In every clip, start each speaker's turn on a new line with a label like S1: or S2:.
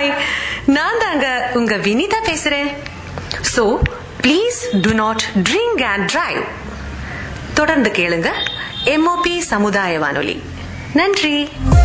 S1: Hi நான் தாங்க உங்க வினிதா பேசுறேன் so please do not drink and drive தொடர்ந்து கேளுங்க எம்ஓபி சமுதாய வானொலி நன்றி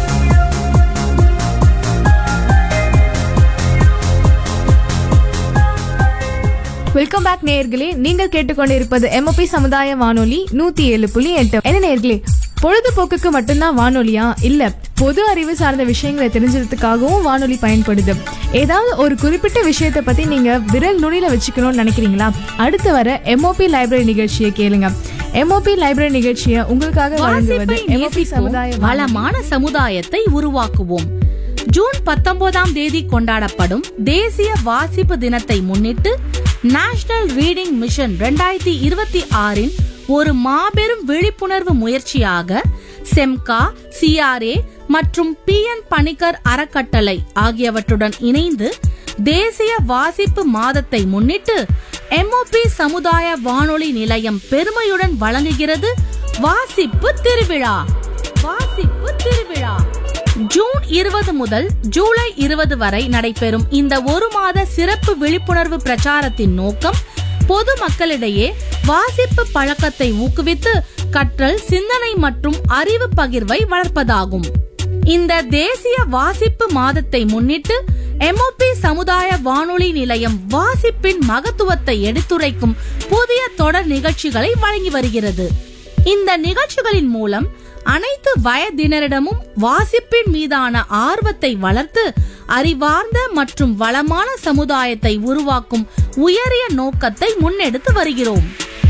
S2: வெல்கம் பேக் நேயர்களே நீங்கள் கேட்டுக்கொண்டிருப்பது எம்ஓபி சமுதாய வானொலி நூத்தி ஏழு புள்ளி எட்டு என்ன நேயர்களே பொழுதுபோக்குக்கு மட்டும்தான் வானொலியா இல்ல பொது அறிவு சார்ந்த விஷயங்களை தெரிஞ்சுக்கிறதுக்காகவும் வானொலி பயன்படுது ஏதாவது ஒரு குறிப்பிட்ட விஷயத்தை பத்தி நீங்க விரல் நுனியில வச்சுக்கணும்னு நினைக்கிறீங்களா அடுத்து வர எம்ஓபி லைப்ரரி நிகழ்ச்சியை கேளுங்க எம்ஓபி லைப்ரரி நிகழ்ச்சியை உங்களுக்காக வழங்குவது
S3: வாசிப்பை
S2: எம்ஓபி
S3: நேசிப்போம்,
S2: சமுதாய வானொலி.
S3: வளமான சமுதாயத்தை உருவாக்குவோம் ஜூன் பத்தொன்பதாம் தேதி கொண்டாடப்படும் தேசிய வாசிப்பு தினத்தை முன்னிட்டு நேஷனல் ரீடிங் மிஷன் 2026 இருபத்தி ஆறின் ஒரு மாபெரும் விழிப்புணர்வு முயற்சியாக செம்கா சிஆர்ஏ மற்றும் பி என் பணிக்கர் அறக்கட்டளை ஆகியவற்றுடன் இணைந்து தேசிய வாசிப்பு மாதத்தை முன்னிட்டு எம்ஓபி சமுதாய வானொலி நிலையம் பெருமையுடன் வழங்குகிறது வாசிப்பு திருவிழா வாசிப்பு திருவிழா ஜூன் இருபது முதல் ஜூலை இருபது வரை நடைபெறும் இந்த ஒரு மாத சிறப்பு விழிப்புணர்வு பிரச்சாரத்தின் நோக்கம் பொது மக்களிடையே வாசிப்பு பழக்கத்தை ஊக்குவித்து கற்றல் சிந்தனை மற்றும் அறிவு பகிர்வை வளர்ப்பதாகும் இந்த தேசிய வாசிப்பு மாதத்தை முன்னிட்டு எம்ஓபி சமுதாய வானொலி நிலையம் வாசிப்பின் மகத்துவத்தை எடுத்துரைக்கும் புதிய தொடர் நிகழ்ச்சிகளை வழங்கி வருகிறது இந்த நிகழ்ச்சிகளின் மூலம் அனைத்து வயதினரிடமும் வாசிப்பின் மீதான ஆர்வத்தை வளர்த்து அறிவார்ந்த மற்றும் வளமான சமுதாயத்தை உருவாக்கும் உயரிய நோக்கத்தை முன்னெடுத்து வருகிறோம்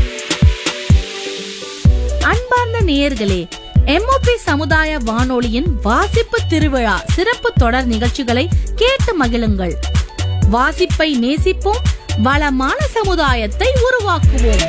S3: அன்பார்ந்த நேயர்களே எம்ஓபி சமுதாய வானொலியின் வாசிப்பு திருவிழா சிறப்பு தொடர் நிகழ்ச்சிகளை கேட்டு மகிழுங்கள் வாசிப்பை நேசிப்போம் வளமான சமுதாயத்தை உருவாக்குவோம்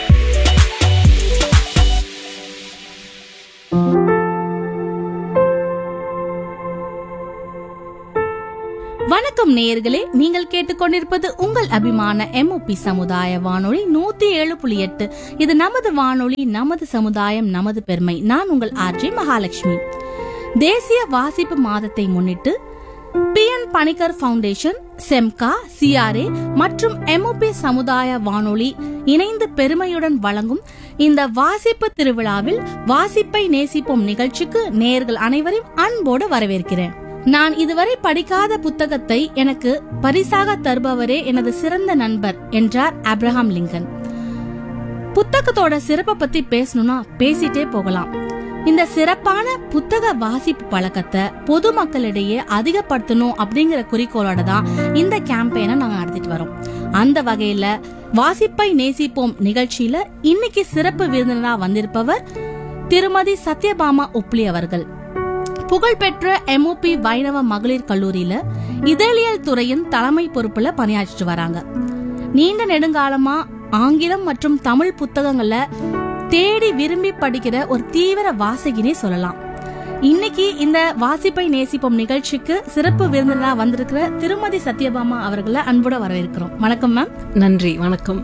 S3: வணக்கம் நேயர்களே நீங்கள் கேட்டுக்கொண்டிருப்பது உங்கள் அபிமான எம்ஓபி சமுதாய வானொலி நூத்தி ஏழு புள்ளி எட்டு இது நமது வானொலி நமது சமுதாயம் நமது பெருமை நான் உங்கள் ஆர்ஜே மகாலட்சுமி தேசிய வாசிப்பு மாதத்தை முன்னிட்டு P N Panicker foundation Semka CRA மற்றும் எம்ஓபி சமுதாய வானொலி இணைந்து பெருமையுடன் வழங்கும் இந்த வாசிப்பு திருவிழாவில் வாசிப்பை நேசிப்போம் நிகழ்ச்சிக்கு நேயர்கள் அனைவரையும் அன்போடு வரவேற்கிறேன் நான் இதுவரை படிக்காத புத்தகத்தை எனக்கு பரிசாக தருபவரே எனது சிறந்த நண்பர் என்றார் அப்ரஹாம் லிங்கன் புத்தகத்தோட சிறப்பை பத்தி பேசணும்னா பேசிட்டே போகலாம் இந்த சிறப்பான புத்தக வாசிப்பு பழக்கத்தை பொதுமக்களிடையே அதிகப்படுத்தணும் அப்படிங்கிற குறிக்கோளோட தான் இந்த கேம்பெயினை நாங்க நடத்திட்டு வரோம் அந்த வகையில வாசிப்பை நேசிப்போம் நிகழ்ச்சியில இன்னைக்கு சிறப்பு விருந்தினரா வந்திருப்பவர் திருமதி சத்யபாமா உப்ளி அவர்கள் புகழ்பெற்ற எம்ஓபி வைணவ மகளிர் கல்லூரியில இதழியல் துறையின் தலைமை பொறுப்புல பணியாற்றிட்டு வராங்க நீண்ட நெடுங்காலமா ஆங்கிலம் மற்றும் தமிழ் புத்தகங்கள்ல தேடி விரும்பி படிக்கிற ஒரு தீவிர வாசகினே சொல்லலாம் இன்னைக்கு இந்த வாசிப்பை நேசிப்போம் நிகழ்ச்சிக்கு சிறப்பு விருந்தினரா வந்திருக்கிற திருமதி சத்யபாமா அவர்களை அன்போட வரவேற்கிறோம் வணக்கம் மேம்
S4: நன்றி வணக்கம்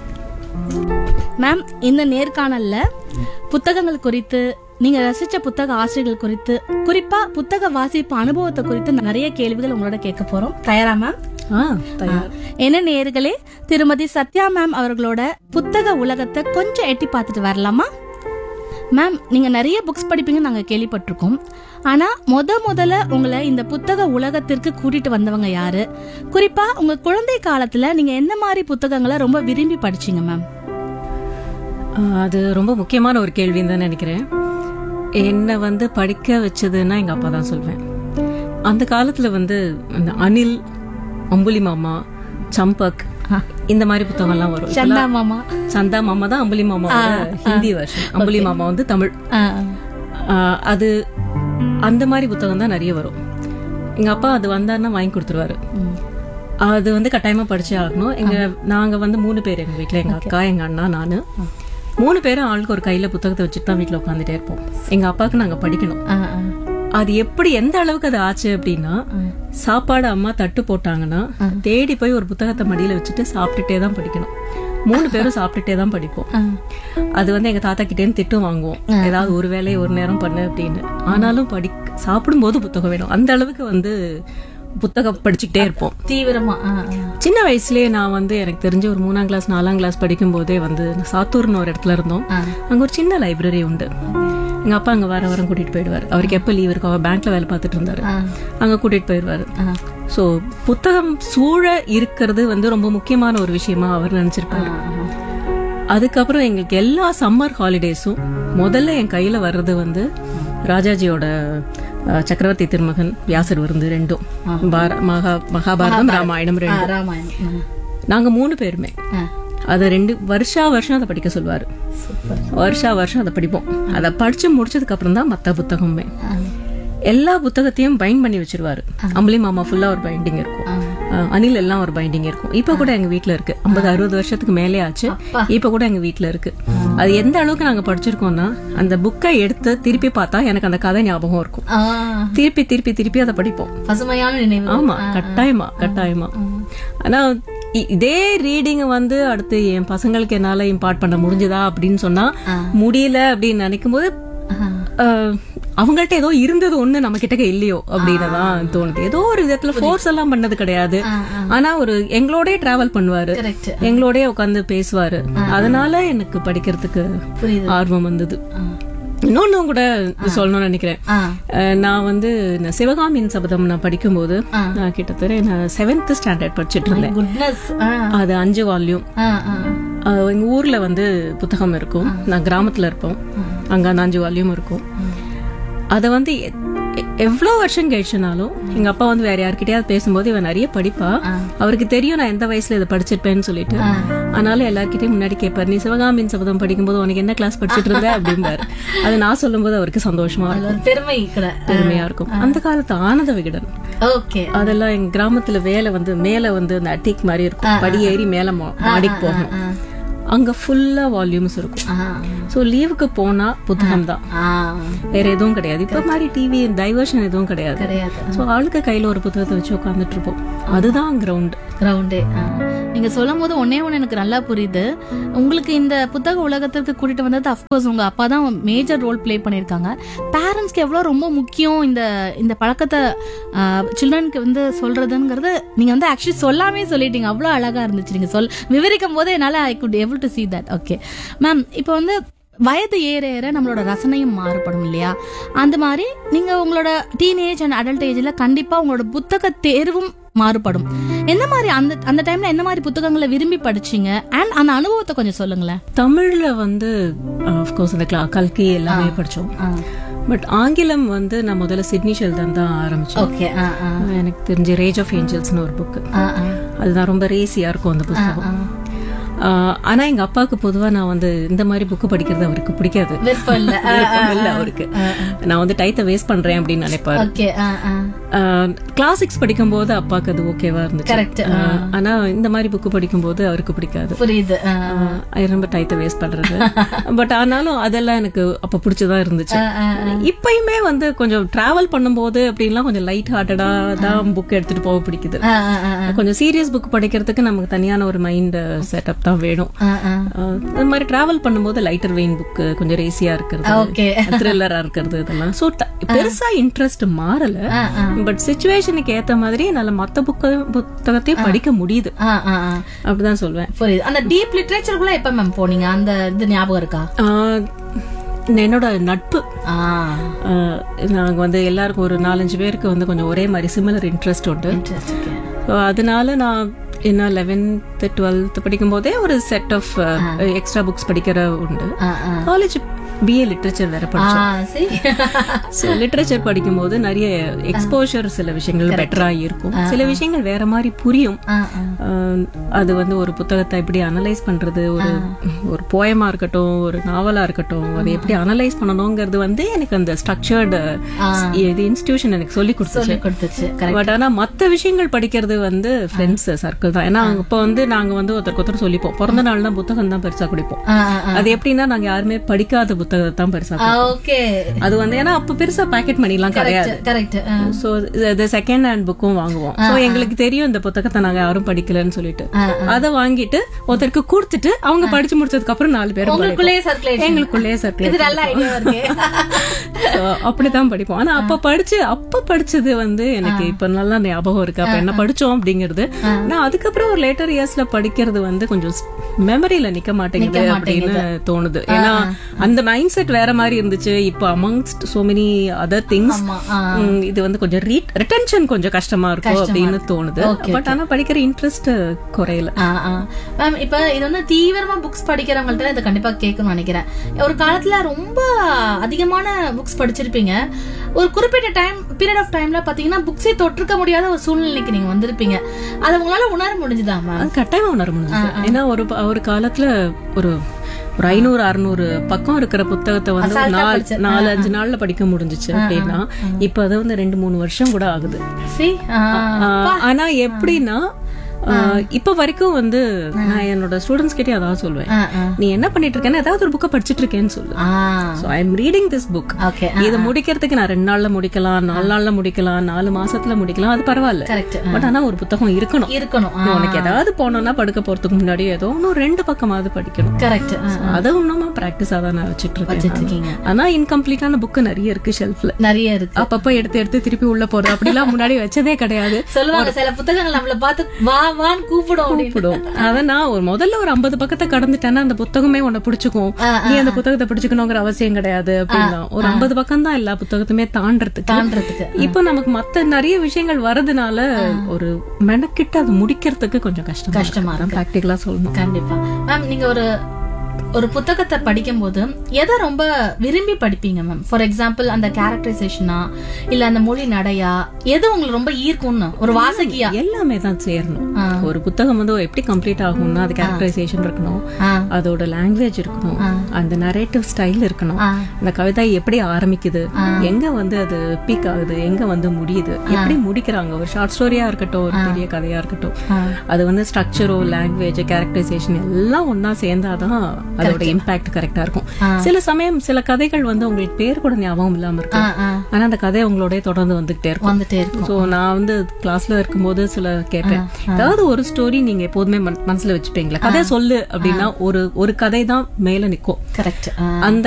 S3: மேம் இந்த நேர்காணல்ல புத்தகங்கள் குறித்து நீங்க ரசிச்ச புத்தக ஆசிரியர்கள் குறித்து குறிப்பா புத்தக வாசிப்பு அனுபவத்தை குறித்து நிறைய கேள்விகள் உங்களோட கேட்க போறோம் தயாரா மேம்
S4: ஆ தயார்
S3: என்ன நேர்களே திருமதி சத்யா மேம் அவர்களோட புத்தக உலகத்தை கொஞ்சம் எட்டி பார்த்துட்டு வரலாமா மேம் நீங்க நிறைய புக்ஸ் படிப்பீங்கன்னு நாங்க கேள்விப்பட்டிருக்கோம் ஆனா முத முதல்ல உங்களை இந்த புத்தக உலகத்திற்கு கூட்டிட்டு வந்தவங்க யாரு குறிப்பா உங்க குழந்தை காலத்துல நீங்க எந்த மாதிரி புத்தகங்களை ரொம்ப விரும்பி படிச்சீங்க மேம்
S4: ஆ, அது ரொம்ப முக்கியமான ஒரு கேள்வின்னு தான் நினைக்கிறேன் என்னை வந்து படிக்க வச்சதுன்னா எங்க அப்பா தான் சொல்வேன் அந்த காலத்துல வந்து அந்த அனில் அம்புலி மாமா சம்பக் இந்த மாதிரி புத்தகம்லாம் வரும்
S3: சந்தா மாமா
S4: சந்தா மாமா தான் அம்புலி மாமாவோட ஹிந்தி வருஷன் அம்புலி மாமா வந்து தமிழ்
S3: ஆ,
S4: ஆ, அது அந்த மாதிரி புத்தகம் தான் நிறைய வரும் எங்க அப்பா அது வந்தாருன்னா வாங்கி கொடுத்துருவாரு அது வந்து கட்டாயமா படிச்சே ஆகணும் எங்க நாங்க வந்து மூணு பேர் எங்க வீட்ல எங்க அக்கா எங்க அண்ணா நானு மூணு பேரும் ஆளுக்கு ஒரு கையில புத்தகத்தை வச்சுட்டு தான் வீட்ல உட்காந்துட்டே இருப்போம் எங்க அப்பாவுக்கு நாங்க படிக்கணும்
S3: ஆ, ஆ.
S4: அது எப்படி எந்த அளவுக்கு அது ஆச்சு அப்படின்னா சாப்பாடு அம்மா தட்டு போட்டாங்கன்னா தேடி போய் ஒரு புத்தகத்தை மடியில வச்சுட்டு சாப்பிட்டுட்டே தான் படிக்கணும் மூணு பேரும் சாப்பிட்டுட்டே தான் படிப்போம் அது வந்து எங்க தாத்தா கிட்டேருந்து திட்டும் வாங்குவோம் ஏதாவது ஒரு வேலையை ஒரு நேரம் பண்ணு அப்படின்னு ஆனாலும் படி சாப்பிடும்போது புத்தகம் வேணும் அந்த அளவுக்கு வந்து புத்தகம் படிச்சுக்கிட்டே இருப்போம்
S3: தீவிரமா ஆ, ஆ.
S4: சின்ன வயசுலயே நான் வந்து எனக்கு தெரிஞ்ச ஒரு மூணாம் கிளாஸ் நாலாம் கிளாஸ் படிக்கும் போதே வந்து சாத்தூர்னு ஒரு இடத்துல இருந்தோம் அங்க ஒரு சின்ன லைப்ரரி உண்டு எங்க அப்பா அங்க வார வாரம் கூட்டிட்டு போயிடுவார் அவருக்கு எப்ப லீவ் இருக்கோ அவர் பேங்க்ல வேலை பார்த்துட்டு இருந்தாரு அங்க கூட்டிட்டு போயிடுவாரு சோ புத்தகம் சூழ இருக்கிறது வந்து ரொம்ப முக்கியமான ஒரு விஷயமா அவர் நினைச்சிருப்பாரு அதுக்கப்புறம் எங்களுக்கு எல்லா சம்மர் ஹாலிடேஸும் முதல்ல என் கையில வர்றது வந்து ராஜாஜியோட அஹ், சக்கரவர்த்தி திருமகன் வியாசர் விருந்து ரெண்டும் பார- மகா மகாபாரதம் ராமாயணம்
S3: ஆ,
S4: ரெண்டும்
S3: ராமாயணம் ஆ.
S4: நாங்க மூணு பேருமே
S3: ஆ.
S4: அதை ரெண்டு வருஷா வருஷம் அதை படிக்க சொல்லுவாரு வருஷா வருஷம் அதை படிப்போம் அதை படிச்சு முடிச்சதுக்கு அப்புறம் தான் மத்த புத்தகமே எல்லா புத்தகத்தையும் பைண்ட் பண்ணி வச்சிருவாரு அம்பளி மாமா ஃபுல்லா ஒரு பைண்டிங் இருக்கும் அஹ், அணில் எல்லாம் ஒரு பைண்டிங் இருக்கும் இப்ப கூட எங்க வீட்ல இருக்கு ஐம்பது அறுபது வருஷத்துக்கு மேலே ஆச்சு இப்ப கூட எங்க வீட்ல இருக்கு அது எந்த அளவுக்கு நாங்க படிச்சிருக்கோம்னா அந்த புக்கை எடுத்து திருப்பி பார்த்தா எனக்கு அந்த கதை ஞாபகம் இருக்கும்
S3: ஆ,
S4: திருப்பி திருப்பி திருப்பி அதை படிப்போம்
S3: பசுமையான நினைவு
S4: ஆமா கட்டாயமா கட்டாயமா ஆனா இ- இதே ரீடிங் வந்து அடுத்து என் பசங்களுக்கு என்னால இம்பார்ட் பண்ண முடிஞ்சதா அப்படின்னு சொன்னா முடியல அப்படின்னு நினைக்கும் போது அஹ், அவங்கள்ட்ட ஏதோ இருந்தது ஒண்ணு நம்ம கிட்ட இல்லையோ அப்படின்னு தான் தோணுது ஏதோ ஒரு விதத்துல ஃபோர்ஸ் எல்லாம் பண்ணது கிடையாது ஆனா ஒரு எங்களோடய டிராவல் பண்ணுவாரு
S3: கரெக்ட்
S4: எங்களோடய உட்காந்து பேசுவாரு அதனால எனக்கு படிக்கிறதுக்கு
S3: புரியுது
S4: ஆர்வம் வந்தது இன்னொன்னும் கூட சொல்லணும்னு நினைக்கிறேன்
S3: ஆ.
S4: அஹ் நான் வந்து இந்த சிவகாமியின் சபதம் நான் படிக்கும்போது நான் கிட்டத்தட்ட நான் செவன்த் ஸ்டாண்டர்ட் படிச்சிட்டு இருந்தேன்
S3: குட்னஸ்
S4: அது அஞ்சு வால்யூம் எங்க ஊர்ல வந்து புத்தகம் இருக்கும் நான் கிராமத்துல இருப்போம் அங்க அந்த அஞ்சு வால்யூம் இருக்கும் அத வந்து எ- எ- எவ்வளவு வருஷம் கழிச்சுனாலும் எங்க அப்பா வந்து வேற யார்கிட்டயாவது பேசும்போது இவன் நிறைய படிப்பா அவருக்கு தெரியும் நான் எந்த வயசுல இதை படிச்சிருப்பேன்னு சொல்லிட்டு அதனால எல்லார்கிட்டயும் முன்னாடி கேட்பாரு நீ சிவகாமியின் சபதம் படிக்கும்போது உனக்கு என்ன கிளாஸ் படிச்சிட்டு இருந்த அப்படிம்பாரு அது நான் சொல்லும்போது அவருக்கு சந்தோஷமா இருக்கும்
S3: ஒரு பெருமை கூட
S4: பெருமையா இருக்கும் அந்த காலத்து ஆனந்த விகடன்
S3: ஓகே
S4: அதெல்லாம் எங்க கிராமத்துல வேலை வந்து மேல வந்து அந்த அட்டிக் மாதிரி இருக்கும் படி ஏறி மேல மா- மாடிக்கு போகும் அங்க ஃபுல்லா வால்யூம்ஸ் இருக்கும் சோ லீவுக்கு போனா புத்தகம் தான் வேற எதுவும் கிடையாது இப்ப மாதிரி டிவி டைவர்ஷன் எதுவும் கிடையாது
S3: கிடையாது
S4: சோ ஆளுக்கு கையில ஒரு புத்தகத்தை வச்சு உட்காந்துட்டு இருப்போம் அதுதான் கிரவுண்ட்
S3: கிரவுண்டே நீங்க சொல்லும் போது ஒன்னே ஒண்ணு எனக்கு நல்லா புரியுது உங்களுக்கு இந்த புத்தக உலகத்திற்கு கூட்டிட்டு வந்தது அஃப்கோர்ஸ் உங்க அப்பா தான் மேஜர் ரோல் ப்ளே பண்ணிருக்காங்க பேரண்ட்ஸ்க்கு எவ்வளவு ரொம்ப முக்கியம் இந்த இந்த பழக்கத்தை சில்ட்ரனுக்கு வந்து சொல்றதுங்கிறது நீங்க வந்து ஆக்சுவலி சொல்லாமே சொல்லிட்டீங்க அவ்வளவு அழகா இருந்துச்சு நீங்க சொல் விவரிக்கும் போதே என்னால I could able to see that okay ma'am இப்போ வந்து வயது ஏற ஏற நம்மளோட ரசனையும் மாறுபடும் இல்லையா அந்த மாதிரி நீங்க உங்களோட டீனேஜ் அண்ட் அடல்ட் ஏஜ்ல கண்டிப்பா உங்களோட புத்தக தேர்வும் மாறுபடும் எந்த மாதிரி அந்த அந்த டைம்ல என்ன மாதிரி புத்தகங்களை விரும்பி படிச்சீங்க அண்ட் அந்த அனுபவத்தை கொஞ்சம் சொல்லுங்களேன்
S4: தமிழ்ல வந்து அஃப்கோர்ஸ் இந்த கிளா- கல்கி எல்லாமே படிச்சோம் பட் ஆங்கிலம் வந்து நான் முதல்ல சிட்னி ஷெல்டன் தான் ஆரம்பிச்சேன்
S3: ஓகே
S4: எனக்கு தெரிஞ்ச ரேஜ் ஆஃப் ஏஞ்சல்ஸ்னு ஒரு புக்கு அதுதான் ரொம்ப ரேசியா இருக்கும் அந்த புத்தகம் ஆஹ் ஆனா எங்க அப்பாவுக்கு பொதுவா நான் வந்து இந்த மாதிரி புக்கு படிக்கிறது அவருக்கு பிடிக்காது
S3: விருப்பம் இல்ல
S4: விருப்பம் இல்ல அவருக்கு நான் வந்து டைத்தை வேஸ்ட் பண்றேன் அப்படின்னு நினைப்பாரு
S3: ஓகே
S4: கிளாசிக்ஸ் படிக்கும் போது அப்பாவுக்கு அது ஓகேவா இருந்துச்சு
S3: Correct.
S4: ஆஹ் ஆனா இந்த மாதிரி புக்கு படிக்கும் போது அவருக்கு பிடிக்காது
S3: புரியுது ஆ,
S4: ஆஹ் ரொம்ப டைத்தை வேஸ்ட் பண்றது பட் ஆனாலும் அதெல்லாம் எனக்கு அப்ப பிடிச்சதா இருந்துச்சு இப்பயுமே வந்து கொஞ்சம் டிராவல் பண்ணும்போது அப்படின்லாம் கொஞ்சம் லைட் ஹார்ட்டடா தான் புக் எடுத்துட்டு போக பிடிக்குது
S3: ஆ, ஆ, ஆ,
S4: கொஞ்சம் சீரியஸ் புக் படிக்கிறதுக்கு நமக்கு தனியான ஒரு மைண்ட் செட்டப் தான் வேணும்
S3: ஆ, ஆ.
S4: ஆஹ் இந்த மாதிரி டிராவல் பண்ணும்போது லைட்டர் வெயின் புக் கொஞ்சம் ரேசியா இருக்கிறது
S3: ஓகே
S4: த்ரில்லரா இருக்கிறது இதெல்லாம் சோ பெருசா இன்ட்ரெஸ்ட் மாறல பட் சுச்சுவேஷனுக்கு ஏத்த மாதிரி என்னால மத்த புக்க புத்தகத்தையும் படிக்க முடியுது
S3: ஆ, ஆ, ஆ.
S4: அப்படிதான் சொல்வேன்
S3: புரியுது அந்த டீப் லிட்ரேச்சருக்குள்ள எப்ப மேம் போனீங்க அந்த இது ஞாபகம் இருக்கா
S4: ஆஹ் என்னோட நட்பு
S3: ஆ
S4: ஆஹ் நாங்க வந்து எல்லாருக்கும் ஒரு நாலஞ்சு பேருக்கு வந்து கொஞ்சம் ஒரே மாதிரி சிமிலர் இன்ட்ரெஸ்ட் உண்டு
S3: இன்ட்ரெஸ்ட் ஓகே
S4: So, அதனால நான் என்ன லெவன்த் டுவெல்த் படிக்கும் போதே ஒரு செட் ஆஃப் எக்ஸ்ட்ரா புக்ஸ் படிக்கிற உண்டு
S3: ஆ, ஆ.
S4: காலேஜ் பிஏ லிட்ரேச்சர் வேற படிச்சோம்
S3: ஆ, see?
S4: ஸோ லிட்ரேச்சர் படிக்கும்போது நிறைய எக்ஸ்போஷர் சில விஷயங்கள் பெட்டரா இருக்கும் சில விஷயங்கள் வேற மாதிரி புரியும்
S3: ஆ, ஆ.
S4: ஆஹ் அது வந்து ஒரு புத்தகத்தை எப்படி அனலைஸ் பண்றது ஒரு ஒரு போயமா இருக்கட்டும் ஒரு நாவலா இருக்கட்டும் அதை எப்படி அனலைஸ் பண்ணணுங்கிறது வந்து எனக்கு அந்த ஸ்ட்ரக்சர்டு இது இன்ஸ்டிடியூஷன் எனக்கு சொல்லி கொடுத்துச்சு
S3: சொல்லி கொடுத்துச்சு correct.
S4: பட் ஆனா மத்த விஷயங்கள் படிக்கிறது வந்து ஃப்ரெண்ட்ஸ் சர்க்கிள் தான் ஏன்னா இப்ப வந்து நாங்க வந்து ஒருத்தருக்கு ஒருத்தர் சொல்லிப்போம் பிறந்த நாள் தான் புத்தகம் தான் பெருசா குடிப்போம்
S3: ஆ, ஆ, ஆ.
S4: அது எப்படின்னா நாங்க யாருமே படிக்காத புத்தகம் புத்தகத்தை தான் பெருசா கொடுப்போம்.
S3: ஓகே
S4: அது வந்து ஏன்னா அப்ப பெருசா பாக்கெட் மணிலாம் கிடையாது
S3: கரெக்ட்
S4: சோ இது செகண்ட் ஹேண்ட் புக்கும் வாங்குவோம் சோ எங்களுக்கு தெரியும் இந்த புத்தகத்தை நாங்க யாரும் படிக்கலன்னு சொல்லிட்டு அத வாங்கிட்டு ஒருத்தருக்கு கொடுத்துட்டு அவங்க படிச்சு முடிச்சதுக்கு அப்புறம் நாலு பேரும்
S3: உங்களுக்குள்ளேயே
S4: படிப்போம்.
S3: circulation.
S4: எங்களுக்குள்ளேயே
S3: இது
S4: சர்க்குலேட்
S3: நல்ல ஐடியா இருக்கு
S4: So, அப்படிதான் படிப்போம் ஆனா அப்ப படிச்சு அப்ப படிச்சது வந்து எனக்கு இப்ப நல்லா ஞாபகம் இருக்கு அப்ப என்ன படிச்சோம் அப்படிங்கிறது நான் அதுக்கப்புறம் ஒரு லேட்டர் இயர்ஸ்ல படிக்கிறது வந்து கொஞ்சம் மெமரியில நிக்க மாட்டேங்குது அப்படின்னு தோணுது ஏன்னா அந்த மைண்ட் செட் வேற மாதிரி இருந்துச்சு இப்ப amongst so many other things
S3: ஆமா, ஆ.
S4: இது வந்து கொஞ்சம் ரிட்டன்ஷன் கொஞ்சம் கஷ்டமா இருக்கும் அப்படின்னு தோணுது பட் ஆனா படிக்கிற இன்ட்ரெஸ்ட் குறையல
S3: மேம் இப்ப இது வந்து தீவிரமா புக்ஸ் படிக்கிறவங்கள்ட்ட இதை கண்டிப்பா கேட்கணும்னு நினைக்கிறேன் ஒரு காலத்துல ரொம்ப அதிகமான புக்ஸ் படிச்சிருப்பீங்க ஒரு குறிப்பிட்ட டைம் பீரியட் ஆஃப் டைம்ல பாத்தீங்கன்னா புக்ஸே தொற்றுக்க முடியாத ஒரு சூழ்நிலைக்கு நீங்க வந்திருப்பீங்க அதை உங்களால உணர முடிஞ்சுதா மேம்
S4: அது கட்டாயமா உணர முடிஞ்சது ஏன்னா ஒரு ப- ஒரு காலத்துல ஒரு ஒரு ஐநூறு அறுநூறு பக்கம் இருக்கிற புத்தகத்தை வந்து ஒரு நாலு நாலு அஞ்சு நாள்ல படிக்க முடிஞ்சுச்சு அப்படின்னா இப்ப அது வந்து ரெண்டு மூணு வருஷம் கூட ஆகுது
S3: சி
S4: ஆஹ் ஆனா எப்படின்னா ஆஹ் இப்ப வரைக்கும் வந்து நான் என்னோட ஸ்டூடெண்ட்ஸ் கிட்டே அதான் சொல்லுவேன் நீ என்ன பண்ணிட்டு இருக்கேன்னு ஏதாவது ஒரு புக்கை படிச்சிட்டு இருக்கேன்னு சொல்லு so I am reading this book
S3: okay
S4: இதை முடிக்கிறதுக்கு நான் ரெண்டு நாள்ல முடிக்கலாம் நாலு நாள்ல முடிக்கலாம் நாலு மாசத்துல முடிக்கலாம் அது பரவாயில்ல
S3: கரெக்ட்
S4: பட் ஆனா ஒரு புத்தகம் இருக்கணும்
S3: இருக்கணும்
S4: நீ உனக்கு ஏதாவது போனோம்னா படுக்க போறதுக்கு முன்னாடி ஏதோ இன்னும் ரெண்டு பக்கமாவது படிக்கணும்
S3: கரெக்ட்
S4: அதை இன்னுமா பிராக்டிஸா தான் நான் வச்சிட்டு இருக்கேன்
S3: இருக்கீங்க.
S4: நானு. ஆனா இன்கம்ப்ளீட்டான புக்கு நிறைய இருக்கு ஷெல்ஃப்ல
S3: நிறைய இருக்கு
S4: அப்பப்ப எடுத்து எடுத்து திருப்பி உள்ள போறது அப்படிலாம் முன்னாடி வச்சதே கிடையாது
S3: சொல்லுவாங்க சில புத்தகங்கள் நம்மள பார்த்து வா வான்னு கூப்பிடும் அப்படின்னு.
S4: கூப்பிடும் அத நான் ஒரு முதல்ல ஒரு ஐம்பது பக்கத்தை கடந்துட்டேன்னா அந்த புத்தகமே உன்னை பிடிச்சுக்கும் நீ அந்த புத்தகத்தை பிடிச்சுக்கணுங்கிற அவசியம் கிடையாது அப்படின்னா ஒரு ஐம்பது பக்கம் தான் எல்லா புத்தகத்துமே தாண்டறதுக்கு
S3: தாண்டறதுக்கு.
S4: இப்போ நமக்கு மத்த நிறைய விஷயங்கள் வரதுனால ஒரு மெனக்கிட்டு அது முடிக்கிறதுக்கு கொஞ்சம் கஷ்டம்
S3: கஷ்டமா
S4: பிராக்டிகலா சொல்லணும்
S3: கண்டிப்பா மேம் நீங்க ஒரு ஒரு புத்தகத்தை படிக்கும்போது எதை ரொம்ப விரும்பி படிப்பீங்க மேம் ஃபார் எக்ஸாம்பிள் அந்த கேரக்டரைசேஷனா இல்ல அந்த மொழி நடையா எது உங்களுக்கு ரொம்ப ஈர்க்கும்னு ஒரு வாசகியா
S4: எல்லாமே தான் சேரணும் ஒரு புத்தகம் வந்து எப்படி கம்ப்ளீட் ஆகும்னா அது கேரக்டரைசேஷன் இருக்கணும்
S3: ஆ.
S4: அதோட லாங்குவேஜ் இருக்கணும் அந்த நரேட்டிவ் ஸ்டைல் இருக்கணும் அந்த கவிதை எப்படி ஆரம்பிக்குது எங்க வந்து அது பீக் ஆகுது எங்க வந்து முடியுது எப்படி முடிக்கிறாங்க ஒரு ஷார்ட் ஸ்டோரியா இருக்கட்டும் ஒரு பெரிய கதையா இருக்கட்டும் அது வந்து ஸ்ட்ரக்சரோ லாங்குவேஜ் கேரக்டரைசேஷன் எல்லாம் ஒன்னா சேர்ந்தாதான் அதோட இம்பாக்ட் கரெக்டா இருக்கும் சில சமயம் சில கதைகள் வந்து உங்களுக்கு பேர் கூட ஞாபகம் இல்லாம இருக்கும்
S3: ஆ.
S4: ஆனா அந்த கதை உங்களோட தொடர்ந்து வந்துகிட்டே இருக்கும்
S3: வந்துட்டே இருக்கும்
S4: சோ நான் வந்து கிளாஸ்ல இருக்கும்போது சில கேட்பேன் ஏதாவது ஒரு ஸ்டோரி நீங்க எப்போதுமே மன- மனசுல வச்சுப்பீங்களா கதை சொல்லு அப்படின்னா ஒரு ஒரு கதை தான் மேல நிக்கும்
S3: கரெக்ட்
S4: அந்த